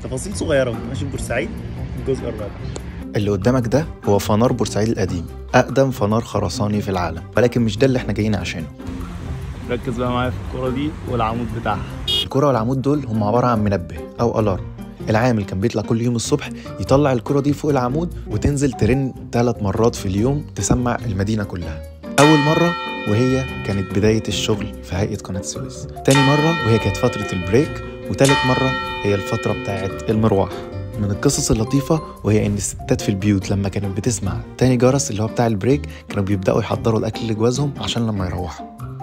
تفاصيل صغيره وانت ماشي في بورسعيد الجزء الرابع اللي قدامك ده هو فنار بورسعيد القديم أقدم فنار خرساني في العالم ولكن مش ده اللي احنا جايين عشانه ركز بقى معايا في الكوره دي والعمود بتاعها الكرة والعمود دول هم عبارة عن منبه أو ألارم العامل كان بيطلع كل يوم الصبح يطلع الكرة دي فوق العمود وتنزل ترن ثلاث مرات في اليوم تسمع المدينة كلها أول مرة وهي كانت بداية الشغل في هيئة قناة السويس تاني مرة وهي كانت فترة البريك وتالت مرة هي الفترة بتاعت المروح من القصص اللطيفة وهي إن الستات في البيوت لما كانت بتسمع تاني جرس اللي هو بتاع البريك كانوا بيبدأوا يحضروا الأكل لجوازهم عشان لما يروحوا